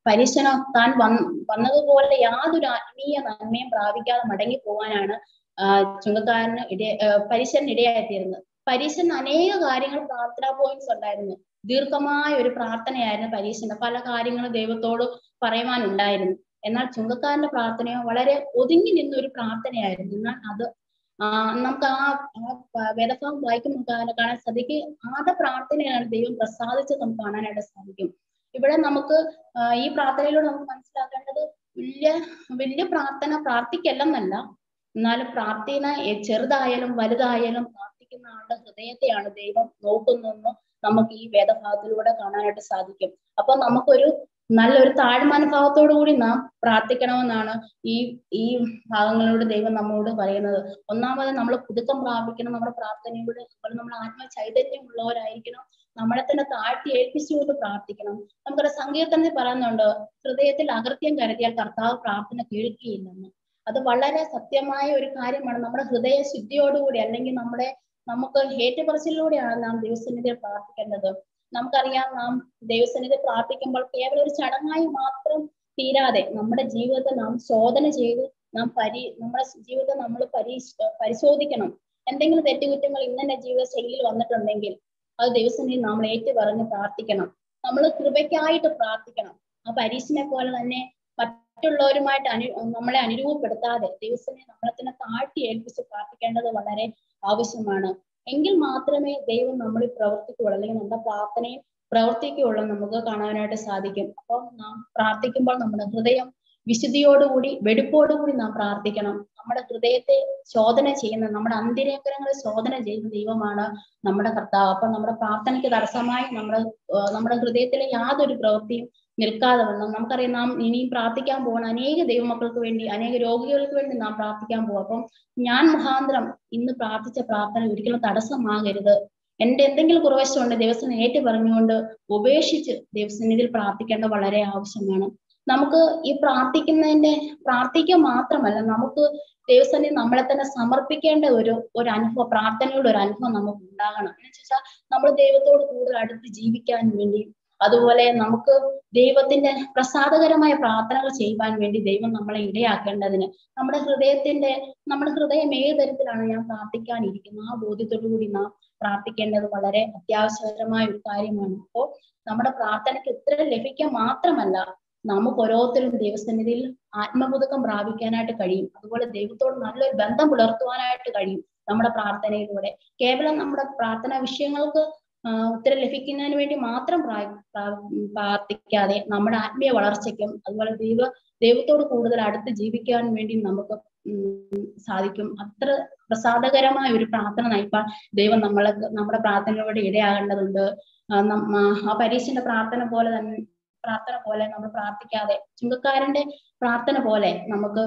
പരീക്ഷണ താൻ വന്ന് വന്നതുപോലെ യാതൊരു ആത്മീയ നന്മയും പ്രാപിക്കാതെ മടങ്ങി പോകാനാണ് ആ ചുങ്കക്കാരന് ഇട പരീക്ഷന് ഇടയായിത്തീരുന്നത് പരീക്ഷന് അനേക കാര്യങ്ങൾ പ്രാർത്ഥനാ പോയിന്റ്സ് ഉണ്ടായിരുന്നു ദീർഘമായ ഒരു പ്രാർത്ഥനയായിരുന്നു പരീക്ഷന്റെ പല കാര്യങ്ങളും ദൈവത്തോട് പറയുവാനുണ്ടായിരുന്നു എന്നാൽ ചുങ്കക്കാരന്റെ പ്രാർത്ഥനയോ വളരെ ഒതുങ്ങി നിന്ന ഒരു പ്രാർത്ഥനയായിരുന്നു എന്നാൽ അത് ആ നമുക്ക് ആ ആ വേദഭാഗം വായിക്കുമ്പോൾ കാണാൻ കാണാൻ സാധിക്കും ആരുടെ പ്രാർത്ഥനയാണ് ദൈവം പ്രസാദിച്ചത് നമുക്ക് കാണാനായിട്ട് സാധിക്കും ഇവിടെ നമുക്ക് ആ, ഈ പ്രാർത്ഥനയിലൂടെ നമുക്ക് മനസ്സിലാക്കേണ്ടത് വലിയ വലിയ പ്രാർത്ഥന പ്രാർത്ഥിക്കല്ലെന്നല്ല എന്നാലും പ്രാർത്ഥന എ- ചെറുതായാലും വലുതായാലും പ്രാർത്ഥിക്കുന്ന ആളുടെ ഹൃദയത്തെയാണ് ദൈവം നോക്കുന്നതെന്ന് നമുക്ക് ഈ വേദഭാഗത്തിലൂടെ കാണാനായിട്ട് സാധിക്കും അപ്പൊ നമുക്കൊരു നല്ലൊരു താഴ്മനഭാവത്തോടു കൂടി നാം പ്രാർത്ഥിക്കണമെന്നാണ് ഈ ഈ ഭാഗങ്ങളോട് ദൈവം നമ്മോട് പറയുന്നത് ഒന്നാമത് നമ്മൾ പുതുക്കം പ്രാപിക്കണം നമ്മുടെ പ്രാർത്ഥനയോട് അതുപോലെ നമ്മൾ ആത്മ ചൈതന്യമുള്ളവരായിരിക്കണം നമ്മളെ തന്നെ താഴ്ത്തി ഏൽപ്പിച്ചുകൊണ്ട് പ്രാർത്ഥിക്കണം നമുക്കൊരു സങ്കീർത്തനത്തിൽ പറയുന്നുണ്ട് ഹൃദയത്തിൽ അകൃത്യം കരുതിയാൽ കർത്താവ് പ്രാർത്ഥന കേൾക്കുകയില്ലെന്ന് അത് വളരെ സത്യമായ ഒരു കാര്യമാണ് നമ്മുടെ ഹൃദയ ശുദ്ധിയോടുകൂടി അല്ലെങ്കിൽ നമ്മുടെ നമുക്ക് ഏറ്റപ്പറച്ചിലൂടെയാണ് നാം ദൈവസന്നിധിയിൽ പ്രാർത്ഥിക്കേണ്ടത് നമുക്കറിയാം നാം ദൈവസന്നിധി പ്രാർത്ഥിക്കുമ്പോൾ കേവലം ഒരു ചടങ്ങായി മാത്രം തീരാതെ നമ്മുടെ ജീവിതത്തെ നാം ശോധന ചെയ്ത് നാം പരി നമ്മുടെ ജീവിതത്തെ നമ്മൾ പരി പരിശോധിക്കണം എന്തെങ്കിലും തെറ്റുകുറ്റങ്ങൾ ഇന്നെ ജീവിത ശൈലിയിൽ വന്നിട്ടുണ്ടെങ്കിൽ അത് ദൈവസന്നിധി നമ്മൾ ഏറ്റു പറഞ്ഞ് പ്രാർത്ഥിക്കണം നമ്മൾ കൃപയ്ക്കായിട്ട് പ്രാർത്ഥിക്കണം ആ പരീക്ഷനെ പോലെ തന്നെ മറ്റുള്ളവരുമായിട്ട് അനു നമ്മളെ അനുരൂപപ്പെടുത്താതെ ദൈവസനെ നമ്മളെ തന്നെ താഴ്ത്തി ഏൽപ്പിച്ച് പ്രാർത്ഥിക്കേണ്ടത് വളരെ ആവശ്യമാണ് എങ്കിൽ മാത്രമേ ദൈവം നമ്മളിൽ പ്രവർത്തിക്കുകയുള്ളൂ അല്ലെങ്കിൽ നമ്മുടെ പ്രാർത്ഥനയും പ്രവർത്തിക്കുകയുള്ളൂ എന്ന് നമുക്ക് കാണാനായിട്ട് സാധിക്കും അപ്പം നാം പ്രാർത്ഥിക്കുമ്പോൾ നമ്മുടെ ഹൃദയം വിശുദ്ധിയോടുകൂടി വെടുപ്പോടുകൂടി നാം പ്രാർത്ഥിക്കണം നമ്മുടെ ഹൃദയത്തെ ശോധന ചെയ്യുന്ന നമ്മുടെ അന്തിരേക്കരങ്ങളെ ശോധന ചെയ്യുന്ന ദൈവമാണ് നമ്മുടെ കർത്താവ് അപ്പൊ നമ്മുടെ പ്രാർത്ഥനയ്ക്ക് തടസ്സമായി നമ്മുടെ ഏർ നമ്മുടെ ഹൃദയത്തിലെ യാതൊരു പ്രവൃത്തിയും നിൽക്കാതെ വണ്ണം നമുക്കറിയാം നാം ഇനിയും പ്രാർത്ഥിക്കാൻ പോകണം അനേക ദൈവമക്കൾക്ക് വേണ്ടി അനേക രോഗികൾക്ക് വേണ്ടി നാം പ്രാർത്ഥിക്കാൻ പോകും അപ്പം ഞാൻ മുഖാന്തരം ഇന്ന് പ്രാർത്ഥിച്ച പ്രാർത്ഥന ഒരിക്കലും തടസ്സമാകരുത് എന്റെ എന്തെങ്കിലും കുറവശമുണ്ട് ദിവസം ഏറ്റു പറഞ്ഞുകൊണ്ട് ഉപേക്ഷിച്ച് ദൈവസന്നിധിയിൽ പ്രാർത്ഥിക്കേണ്ടത് വളരെ ആവശ്യമാണ് നമുക്ക് ഈ പ്രാർത്ഥിക്കുന്നതിന്റെ പ്രാർത്ഥിക്കുക മാത്രമല്ല നമുക്ക് ദൈവസന്നിധി നമ്മളെ തന്നെ സമർപ്പിക്കേണ്ട ഒരു ഒരു അനുഭവം പ്രാർത്ഥനയുടെ ഒരു അനുഭവം നമുക്ക് ഉണ്ടാകണം എന്ന് വെച്ചാൽ നമ്മൾ ദൈവത്തോട് കൂടുതൽ അടുത്ത് ജീവിക്കാൻ വേണ്ടി അതുപോലെ നമുക്ക് ദൈവത്തിന്റെ പ്രസാദകരമായ പ്രാർത്ഥനകൾ ചെയ്യുവാൻ വേണ്ടി ദൈവം നമ്മളെ ഇടയാക്കേണ്ടതിന് നമ്മുടെ ഹൃദയത്തിന്റെ നമ്മുടെ ഹൃദയം ഏത് തരത്തിലാണ് ഞാൻ പ്രാർത്ഥിക്കാനിരിക്കുന്നത് ആ ബോധ്യത്തോടു കൂടി നാം പ്രാർത്ഥിക്കേണ്ടത് വളരെ അത്യാവശ്യകരമായ ഒരു കാര്യമാണ് അപ്പോൾ നമ്മുടെ പ്രാർത്ഥനയ്ക്ക് ഉത്തരം ലഭിക്കാൻ മാത്രമല്ല നമുക്ക് ഓരോരുത്തരും ദൈവസന്നിധിയിൽ ആത്മബുദ്ധം പ്രാപിക്കാനായിട്ട് കഴിയും അതുപോലെ ദൈവത്തോട് നല്ലൊരു ബന്ധം പുലർത്തുവാനായിട്ട് കഴിയും നമ്മുടെ പ്രാർത്ഥനയിലൂടെ കേവലം നമ്മുടെ പ്രാർത്ഥനാ വിഷയങ്ങൾക്ക് ആ, ഉത്തരം ലഭിക്കുന്നതിന് വേണ്ടി മാത്രം പ്രാ- പ്രാ- പ്രാർത്ഥിക്കാതെ നമ്മുടെ ആത്മീയ വളർച്ചയ്ക്കും അതുപോലെ ദൈവ ദൈവത്തോട് കൂടുതൽ അടുത്ത് ജീവിക്കാൻ വേണ്ടി നമുക്ക് ഉം സാധിക്കും അത്ര പ്രസാദകരമായ ഒരു പ്രാർത്ഥന നയിപ്പാൻ ദൈവം നമ്മളെ നമ്മുടെ പ്രാർത്ഥനയോട് ഇടയാകേണ്ടതുണ്ട് ആ, നം- ആ, ആ പരീക്ഷന്റെ പ്രാർത്ഥന പോലെ തന്നെ പ്രാർത്ഥന പോലെ നമ്മൾ പ്രാർത്ഥിക്കാതെ ചുങ്കക്കാരന്റെ പ്രാർത്ഥന പോലെ നമുക്ക്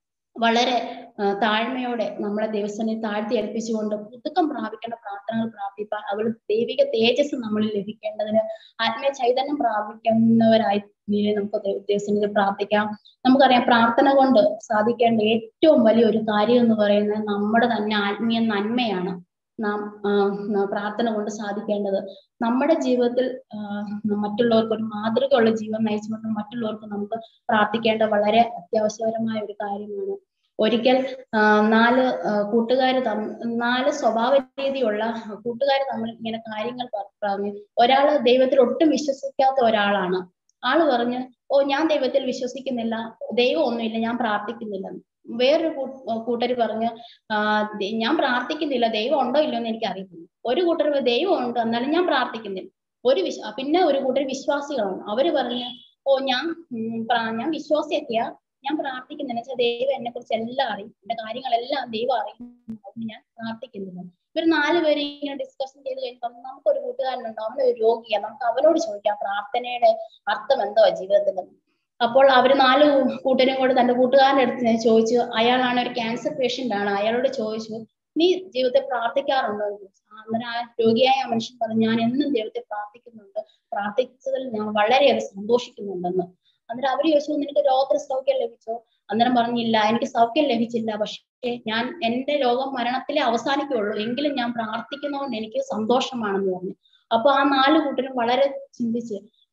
വളരെ ആ, താഴ്മയോടെ നമ്മളെ ദൈവസ്ഥനെ താഴ്ത്തി ഏൽപ്പിച്ചുകൊണ്ട് പുതുക്കം പ്രാപിക്കേണ്ട പ്രാർത്ഥനകൾ പ്രാർത്ഥിപ്പാൻ അതുപോലെ ദൈവിക തേജസ് നമ്മളിൽ ലഭിക്കേണ്ടതിന് ആത്മീയ ചൈതന്യം പ്രാപിക്കുന്നവരായി നീ നമുക്ക് ദൈവസ്ഥനിൽ പ്രാർത്ഥിക്കാം നമുക്കറിയാം പ്രാർത്ഥന കൊണ്ട് സാധിക്കേണ്ട ഏറ്റവും വലിയ ഒരു കാര്യം എന്ന് പറയുന്നത് നമ്മുടെ തന്നെ ആത്മീയ നന്മയാണ് നാം ആ, ന- പ്രാർത്ഥന കൊണ്ട് സാധിക്കേണ്ടത് നമ്മുടെ ജീവിതത്തിൽ ആ, മറ്റുള്ളവർക്ക് ഒരു മാതൃകയുള്ള ജീവൻ നയിച്ചുകൊണ്ട് മറ്റുള്ളവർക്ക് നമുക്ക് പ്രാർത്ഥിക്കേണ്ട വളരെ അത്യാവശ്യകരമായ ഒരു കാര്യമാണ് ഒരിക്കൽ ആ, നാല് കൂട്ടുകാർ തമ്മിൽ നാല് സ്വഭാവ രീതിയുള്ള കൂട്ടുകാർ തമ്മിൽ ഇങ്ങനെ കാര്യങ്ങൾ പ- പറഞ്ഞു ഒരാള് ദൈവത്തിൽ ഒട്ടും വിശ്വസിക്കാത്ത ഒരാളാണ് ആള് പറഞ്ഞു ഓ ഞാൻ ദൈവത്തിൽ വിശ്വസിക്കുന്നില്ല ദൈവം ഒന്നുമില്ല ഞാൻ പ്രാർത്ഥിക്കുന്നില്ല വേറൊരു കൂട്ടർ പറഞ്ഞു ആ ദ- ഞാൻ പ്രാർത്ഥിക്കുന്നില്ല ദൈവം ഉണ്ടോ ഇല്ലയോ എന്ന് എനിക്ക് അറിയത്തില്ല ഒരു കൂട്ടർ ദൈവം ഉണ്ട് എന്നാലും ഞാൻ പ്രാർത്ഥിക്കുന്നില്ല ഒരു വിശ്വ പിന്നെ ഒരു കൂട്ടർ വിശ്വാസികളാണ് അവര് പറഞ്ഞു ഓ ഞാൻ ഉം, പ്രാ- ഞാൻ വിശ്വാസിയൊക്കെയാ ഞാൻ പ്രാർത്ഥിക്കുന്നില്ല വെച്ചാൽ ദൈവം എന്നെ കുറിച്ച് എല്ലാം അറിയും എന്റെ കാര്യങ്ങളെല്ലാം ദൈവം അറിയും അതുകൊണ്ട് ഞാൻ പ്രാർത്ഥിക്കുന്നില്ല ഇവർ നാലുപേരും ഇങ്ങനെ ഡിസ്കഷൻ ചെയ്ത് കഴിഞ്ഞപ്പോൾ നമുക്കൊരു കൂട്ടുകാരനുണ്ട് അവനൊരു രോഗിയാണ് നമുക്ക് അവനോട് ചോദിക്കാം പ്രാർത്ഥനയുടെ അർത്ഥം എന്തോ ജീവിതത്തിൽ അപ്പോൾ അവര് നാല് കൂട്ടരും കൂടെ തന്റെ കൂട്ടുകാരന്റെ അടുത്ത് ഞാൻ ചോദിച്ചു അയാളാണ് ഒരു ക്യാൻസർ പേഷ്യന്റ് ആണ് അയാളോട് ചോദിച്ചു നീ ജീവിതത്തിൽ പ്രാർത്ഥിക്കാറുണ്ടോ എന്ന് ചോദിച്ചു ആ, അന്നേരം ആ രോഗിയായ ആ മനുഷ്യൻ പറഞ്ഞു ഞാൻ എന്നും ദൈവത്തെ പ്രാർത്ഥിക്കുന്നുണ്ട് പ്രാർത്ഥിച്ചതിൽ ഞാൻ വളരെയേറെ സന്തോഷിക്കുന്നുണ്ടെന്ന് അന്നേരം അവര് ചോദിച്ചു നിനക്ക് രോഗത്തിന് സൗഖ്യം ലഭിച്ചോ അന്നേരം പറഞ്ഞില്ല എനിക്ക് സൗഖ്യം ലഭിച്ചില്ല പക്ഷേ ഞാൻ എന്റെ രോഗം മരണത്തിലെ അവസാനിക്കുകയുള്ളൂ എങ്കിലും ഞാൻ പ്രാർത്ഥിക്കുന്നതുകൊണ്ട് എനിക്ക് സന്തോഷമാണെന്ന് പറഞ്ഞു അപ്പൊ ആ നാല് കൂട്ടരും വളരെ ചിന്തിച്ച്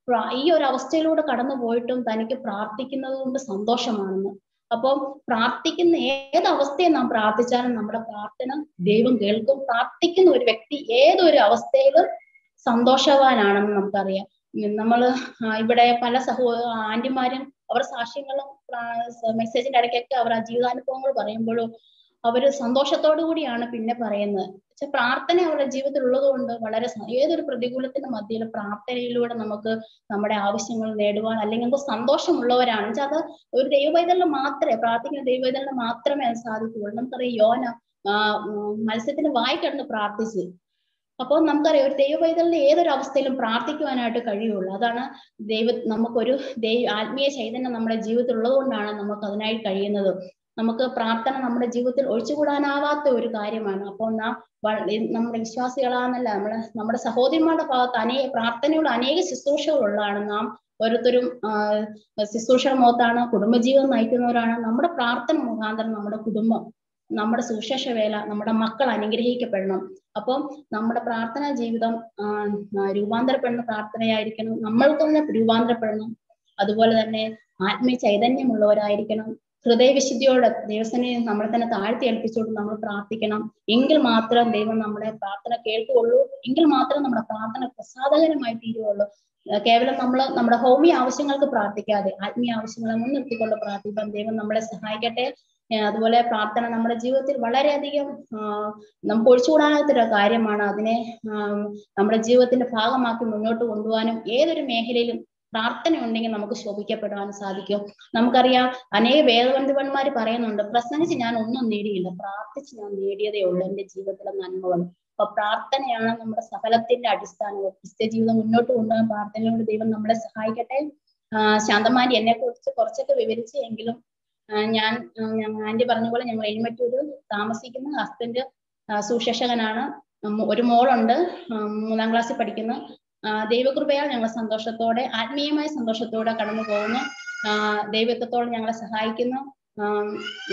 പ്രാ- ഈ ഒരു അവസ്ഥയിലൂടെ കടന്നു പോയിട്ടും തനിക്ക് പ്രാർത്ഥിക്കുന്നത് കൊണ്ട് സന്തോഷമാണെന്ന് അപ്പം പ്രാർത്ഥിക്കുന്ന ഏത് അവസ്ഥയെ നാം പ്രാർത്ഥിച്ചാലും നമ്മുടെ പ്രാർത്ഥന ദൈവം കേൾക്കും പ്രാർത്ഥിക്കുന്ന ഒരു വ്യക്തി ഏതൊരു അവസ്ഥയിലും സന്തോഷവാനാണെന്ന് നമുക്കറിയാം ഉം നമ്മള് ആ, ഇവിടെ പല സഹോ ആന്റിമാരും അവർ സാക്ഷ്യങ്ങളും മെസ്സേജിന്റെ ഇടയ്ക്കൊക്കെ അവർ ആ ജീവിതാനുഭവങ്ങൾ പറയുമ്പോഴും അവര് സന്തോഷത്തോടു കൂടിയാണ് പിന്നെ പറയുന്നത് പക്ഷെ പ്രാർത്ഥന അവരുടെ ജീവിതത്തിൽ ഉള്ളത് കൊണ്ട് വളരെ സ- ഏതൊരു പ്രതികൂലത്തിന്റെ മധ്യയിൽ പ്രാർത്ഥനയിലൂടെ നമുക്ക് നമ്മുടെ ആവശ്യങ്ങൾ നേടുവാൻ അല്ലെങ്കിൽ നമുക്ക് സന്തോഷമുള്ളവരാണ് വെച്ചാൽ അത് ഒരു ദൈവവൈതലിന് മാത്രമേ പ്രാർത്ഥിക്കുന്ന ദൈവവൈതലിന് മാത്രമേ അത് സാധിക്കുകയുള്ളൂ നമുക്കറിയാം യോന ആ, ഉം, മത്സ്യത്തിന് വായി കിടന്ന് പ്രാർത്ഥിച്ച് അപ്പോൾ നമുക്കറിയാം ഒരു ദൈവവൈതലിന് ഏതൊരു അവസ്ഥയിലും പ്രാർത്ഥിക്കുവാനായിട്ട് കഴിയുള്ളൂ അതാണ് ദൈവ നമുക്കൊരു ദൈവ ആത്മീയ ചൈതന്യം നമ്മുടെ ജീവിതത്തിൽ ഉള്ളത് കൊണ്ടാണ് നമുക്ക് അതിനായി കഴിയുന്നത് നമുക്ക് പ്രാർത്ഥന നമ്മുടെ ജീവിതത്തിൽ ഒഴിച്ചുകൂടാനാവാത്ത ഒരു കാര്യമാണ് അപ്പോൾ നാം വ- നമ്മുടെ വിശ്വാസികളാണെന്നല്ല നമ്മുടെ നമ്മുടെ സഹോദരിമാരുടെ ഭാഗത്ത് അനേക പ്രാർത്ഥനയുള്ള അനേക ശുശ്രൂഷകളുള്ളതാണ് നാം ഓരോരുത്തരും ആ, ശുശ്രൂഷയുടെ മുഖത്താണ് കുടുംബജീവിതം നയിക്കുന്നവരാണ് നമ്മുടെ പ്രാർത്ഥന മുഖാന്തരം നമ്മുടെ കുടുംബം നമ്മുടെ സുശേഷ വേല നമ്മുടെ മക്കൾ അനുഗ്രഹിക്കപ്പെടണം അപ്പം നമ്മുടെ പ്രാർത്ഥനാ ജീവിതം ആ, ആ, രൂപാന്തരപ്പെടുന്ന പ്രാർത്ഥനയായിരിക്കണം നമ്മൾക്ക് തന്നെ രൂപാന്തരപ്പെടണം അതുപോലെ തന്നെ ആത്മീയ ചൈതന്യമുള്ളവരായിരിക്കണം ഹൃദയവിശുദ്ധിയോടെ ദൈവത്തിനെ നമ്മളെ തന്നെ താഴ്ത്തി ഏൽപ്പിച്ചുകൊണ്ട് നമ്മൾ പ്രാർത്ഥിക്കണം എങ്കിൽ മാത്രം ദൈവം നമ്മുടെ പ്രാർത്ഥന കേൾക്കുകയുള്ളൂ എങ്കിൽ മാത്രം നമ്മുടെ പ്രാർത്ഥന പ്രസാദകരമായി തീരുകയുള്ളൂ ഏർ കേവലം നമ്മൾ നമ്മുടെ ഹോമിയ ആവശ്യങ്ങൾക്ക് പ്രാർത്ഥിക്കാതെ ആത്മീയ ആവശ്യങ്ങളെ മുൻനിർത്തിക്കൊണ്ട് പ്രാർത്ഥിക്കാൻ ദൈവം നമ്മളെ സഹായിക്കട്ടെ ഏർ അതുപോലെ പ്രാർത്ഥന നമ്മുടെ ജീവിതത്തിൽ വളരെയധികം ആഹ് നമുക്ക് ഒഴിച്ചുകൂടാനാത്തൊരു കാര്യമാണ് അതിനെ ആഹ് നമ്മുടെ ജീവിതത്തിന്റെ ഭാഗമാക്കി മുന്നോട്ട് കൊണ്ടുപോകാനും ഏതൊരു മേഖലയിലും പ്രാർത്ഥന ഉണ്ടെങ്കിൽ നമുക്ക് ശോഭിക്കപ്പെടാൻ സാധിക്കും നമുക്കറിയാം അനേക വേദപണ്ഡിതന്മാർ പറയുന്നുണ്ട് പ്രസംഗിച്ച് ഞാൻ ഒന്നും നേടിയില്ല പ്രാർത്ഥിച്ച് ഞാൻ നേടിയതേ ഉള്ളൂ എന്റെ ജീവിതത്തിലെ നന്മകൾ അപ്പൊ പ്രാർത്ഥനയാണ് നമ്മുടെ സകലത്തിന്റെ അടിസ്ഥാനം ക്രിസ്ത്യ ജീവിതം മുന്നോട്ട് കൊണ്ടുപോകാൻ പ്രാർത്ഥനയോട് ദൈവം നമ്മളെ സഹായിക്കട്ടെ ആഹ് ശാന്തമാരി എന്നെ കുറിച്ച് കുറച്ചൊക്കെ വിവരിച്ചു എങ്കിലും ആഹ് ഞാൻ ആഹ് ഞങ്ങ- ആന്റി പറഞ്ഞ പോലെ ഞങ്ങൾ എഴുമറ്റൂര് താമസിക്കുന്ന ഹസ്ബൻഡ് സുശേഷകനാണ് ഉം ഒരു മോളുണ്ട് ഉം മൂന്നാം ക്ലാസ്സിൽ പഠിക്കുന്ന ആഹ് ദൈവകൃപയാൽ ഞങ്ങൾ സന്തോഷത്തോടെ ആത്മീയമായ സന്തോഷത്തോടെ കടന്നു പോകുന്നു ആഹ് ദൈവത്വത്തോടെ ഞങ്ങളെ സഹായിക്കുന്നു ആം,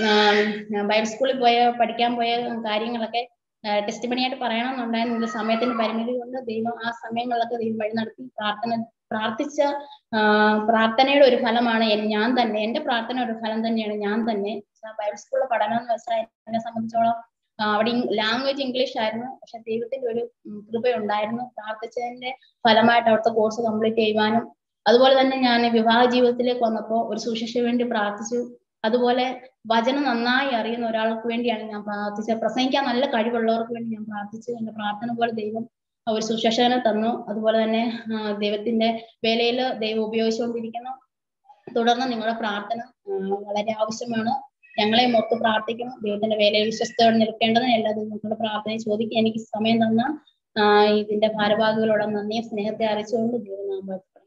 ആം, ബൈബിൾ സ്കൂളിൽ പോയ പഠിക്കാൻ പോയ കാര്യങ്ങളൊക്കെ ടെസ്റ്റ് പണിയായിട്ട് പറയണമെന്നുണ്ടായിരുന്നു എന്റെ സമയത്തിന്റെ പരിമിതി കൊണ്ട് ദൈവം ആ സമയങ്ങളിലൊക്കെ ദൈവം വഴി നടത്തി പ്രാർത്ഥന പ്രാർത്ഥിച്ച ആ, പ്രാർത്ഥനയുടെ ഒരു ഫലമാണ് എൻ- ഞാൻ തന്നെ എന്റെ പ്രാർത്ഥന ഒരു ഫലം തന്നെയാണ് ഞാൻ തന്നെ ആ ബൈബിൾ സ്കൂളിലെ പഠനം എന്ന് വെച്ചാൽ എന്നെ സംബന്ധിച്ചോളം ആ, അവിടെ ലാംഗ്വേജ് ഇംഗ്ലീഷ് ആയിരുന്നു പക്ഷെ ദൈവത്തിന്റെ ഒരു ഉം, കൃപയുണ്ടായിരുന്നു പ്രാർത്ഥിച്ചതിന്റെ ഫലമായിട്ട് അവിടുത്തെ കോഴ്സ് കംപ്ലീറ്റ് ചെയ്യുവാനും അതുപോലെ തന്നെ ഞാൻ വിവാഹ ജീവിതത്തിലേക്ക് വന്നപ്പോൾ ഒരു സുശിക്ഷ വേണ്ടി പ്രാർത്ഥിച്ചു അതുപോലെ വചനം നന്നായി അറിയുന്ന ഒരാൾക്ക് വേണ്ടിയാണ് ഞാൻ പ്രാർത്ഥിച്ചത് പ്രസംഗിക്കാൻ നല്ല കഴിവുള്ളവർക്ക് വേണ്ടി ഞാൻ പ്രാർത്ഥിച്ചു എന്റെ പ്രാർത്ഥന പോലെ ദൈവം ഒരു സുശേഷനെ തന്നു അതുപോലെ തന്നെ ആ, ദൈവത്തിന്റെ വേലയിൽ ദൈവം ഉപയോഗിച്ചുകൊണ്ടിരിക്കുന്നു തുടർന്ന് നിങ്ങളുടെ പ്രാർത്ഥന ആ, വളരെ ആവശ്യമാണ് ഞങ്ങളെ മൊത്തം പ്രാർത്ഥിക്കണം ദൈവത്തിന്റെ വേലയിൽ വിശ്വസ്തയോടെ നിൽക്കേണ്ടതിന് എല്ലാ നിങ്ങളുടെ പ്രാർത്ഥനയും ചോദിക്കാൻ എനിക്ക് സമയം തന്ന ആ, ഇതിന്റെ ഭാരവാഹികളോട് നന്ദിയും സ്നേഹത്തെ അറിയിച്ചുകൊണ്ട് ദൈവനാമം വാഴ്ത്തപ്പെടും